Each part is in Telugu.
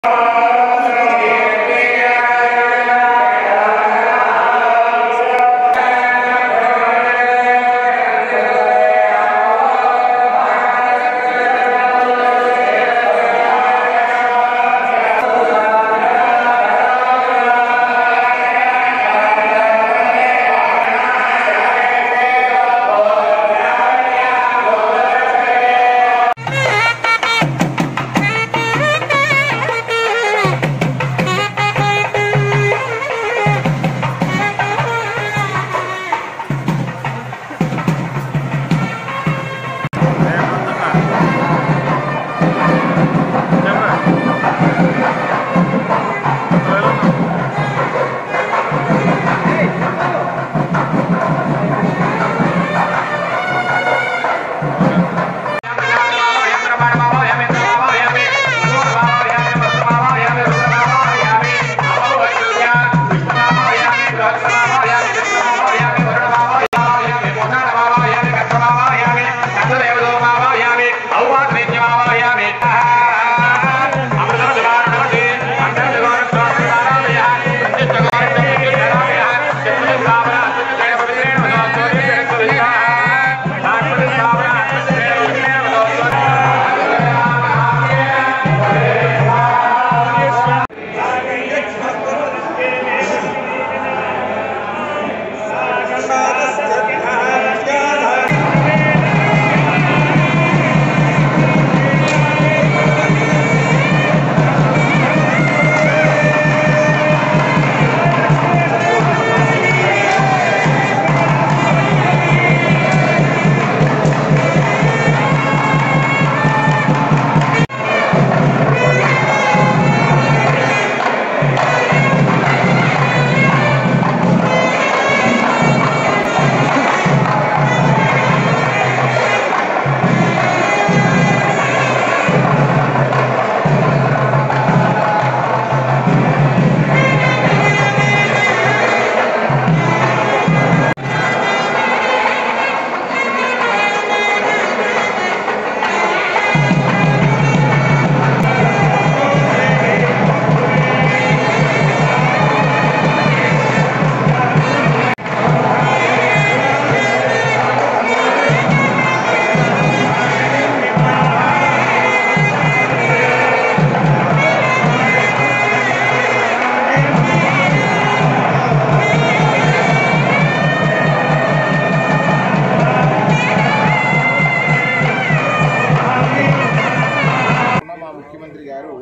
ఉన్న మా ముఖ్యమంత్రి గారు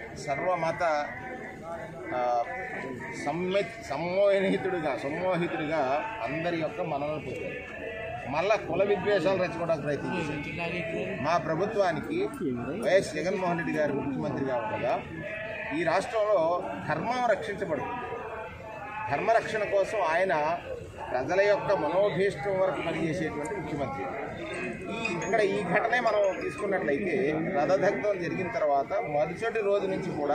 సర్వమత ఆ, సమ్మె సమ్మోహితుడిగా సమ్మోహితుడిగా అందరి యొక్క మనలను పొందారు మళ్ళా కుల విద్వేషాలు రెచ్చగొట్టడానికి ప్రయత్నించారు మా ప్రభుత్వానికి వైఎస్ జగన్మోహన్ రెడ్డి గారు ముఖ్యమంత్రిగా ఉండగా ఈ రాష్ట్రంలో ధర్మం రక్షించబడుతుంది ధర్మరక్షణ కోసం ఆయన ప్రజల యొక్క మనోభీష్టం వరకు పనిచేసేటువంటి ముఖ్యమంత్రి ఈ ఇక్కడ ఈ ఘటనే మనం తీసుకున్నట్లయితే రథదగ్ధం జరిగిన తర్వాత మరుసటి రోజు నుంచి కూడా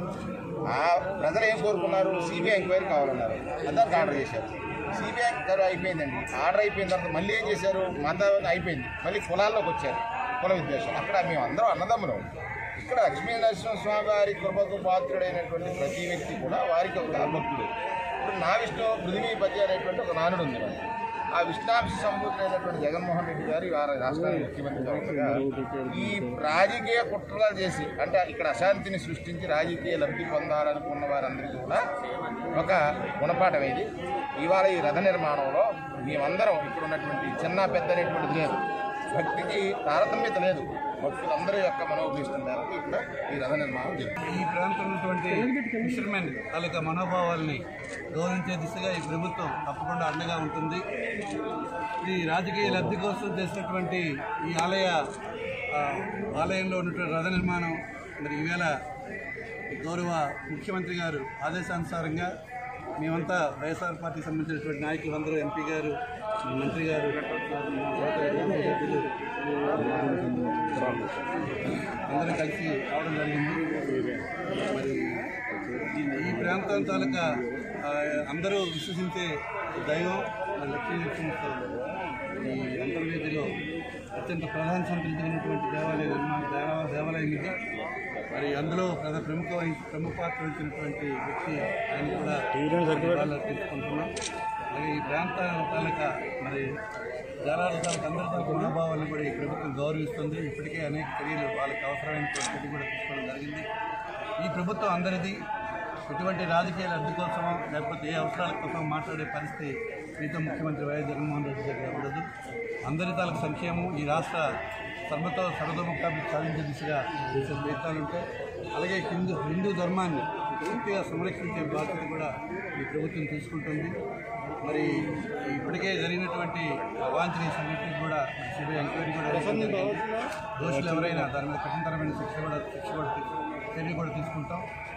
ఆ ప్రజలు ఏం కోరుకున్నారు సిబిఐ ఎంక్వైరీ కావాలన్నారు అదానికి ఆర్డర్ చేశారు సిబిఐ ఎంక్వైరీ అయిపోయిందండి ఆర్డర్ అయిపోయిన తర్వాత మళ్ళీ ఏం చేశారు మతం అయిపోయింది మళ్ళీ కులాల్లోకి వచ్చారు కుల విద్వేషం అక్కడ మేము అందరం అన్నదమ్ములం ఇక్కడ లక్ష్మీ నరసింహ స్వామి వారి కృపకు పాత్రుడైనటువంటి ప్రతి వ్యక్తి కూడా వారికి ఒక భక్తుడు ఇప్పుడు నా విష్ణు పృథివీపతి అనేటువంటి ఒక నానుడు ఉంది మనకి. ఆ విష్ణాంశ సంపూర్ణమైనటువంటి జగన్మోహన్ రెడ్డి గారు వారి రాష్ట్రానికి ముఖ్యమంత్రిగా ఉండగా ఈ రాజకీయ కుట్రలు చేసి అంటే ఇక్కడ అశాంతిని సృష్టించి రాజకీయ లబ్ధి పొందాలనుకున్న వారందరికీ కూడా ఒక గుణపాఠం ఇది ఇవాళ ఈ రథ నిర్మాణంలో మేమందరం ఇక్కడ ఉన్నటువంటి చిన్న పెద్ద అనేటువంటిది లేదు భక్తికి తారతమ్యత లేదు భక్తులందరి యొక్క మనోభీష్టం మేరకు ఇక్కడ ఈ రథ నిర్మాణం జరుగుతుంది ఈ ప్రాంతంలో ఉన్నటువంటి ఫిషర్మెన్ తాలూకా మనోభావాల్ని గౌరవించే దిశగా ఈ ప్రభుత్వం తప్పకుండా అండగా ఉంటుంది ఈ రాజకీయ లబ్ధి కోసం చేసినటువంటి ఈ ఆలయ ఆ, ఆలయంలో ఉన్నటువంటి రథ నిర్మాణం మరి ఈవేళ గౌరవ ముఖ్యమంత్రి గారు ఆదేశానుసారంగా మేమంతా వైఎస్ఆర్ పార్టీకి సంబంధించినటువంటి నాయకులు అందరూ ఎంపీ గారు మంత్రి గారు సభ్యులు అందరం కలిసి రావడం జరిగింది మరి ఈ- ఈ ప్రాంతం తాలూకా ఆ, అందరూ విశ్వసించే దైవం మరి లక్ష్మీ నరసింహస్వామి ఈ అంతర్వేదిలో అత్యంత ప్రధాన సంతరించినటువంటి దేవాలయ నిర్మాణ దేవ- దేవాలయం ఇది మరి అందులో ప్రధ ప్రముఖ వహించి ప్రముఖ పాత్ర వహించినటువంటి వ్యక్తి ఆయన కూడా వాళ్ళు తీసుకుంటున్నాం మరి ఈ ప్రాంత తాలూకా మరి జనాల తాలూకా అందరి తాలూకా మనోభావాలను కూడా ఈ ప్రభుత్వం గౌరవిస్తుంది ఇప్పటికే అనేక చర్యలు వాళ్ళకి అవసరమైనటువంటి చర్యలు కూడా తీసుకోవడం జరిగింది ఈ ప్రభుత్వం అందరిది ఎటువంటి రాజకీయ లబ్ధి కోసమో లేకపోతే ఏ అవసరాల కోసం మాట్లాడే పరిస్థితి మీతో ముఖ్యమంత్రి వైఎస్ జగన్మోహన్ రెడ్డి దగ్గర ఉండదు అందరి తాలూకు సంక్షేమం ఈ రాష్ట్ర సర్వతో సర్వతోముఖాభివృద్ధి సాధించే దిశగా చేసే ప్రయత్నాలు ఉంటాయి అలాగే హిందూ హిందూ ధర్మాన్ని పూర్తిగా సంరక్షించే బాధ్యత కూడా ఈ ప్రభుత్వం తీసుకుంటుంది మరి ఇప్పటికే జరిగినటువంటి అవాంఛనీయ సంఘటనలు కూడా సిబిఐ ఎంక్వైరీ కూడా వేయడం జరిగింది. దోషులు ఎవరైనా దాని మీద కఠినతరమైన శిక్ష కూడా శిక్ష కూడా తీసు- చర్య కూడా తీసుకుంటాం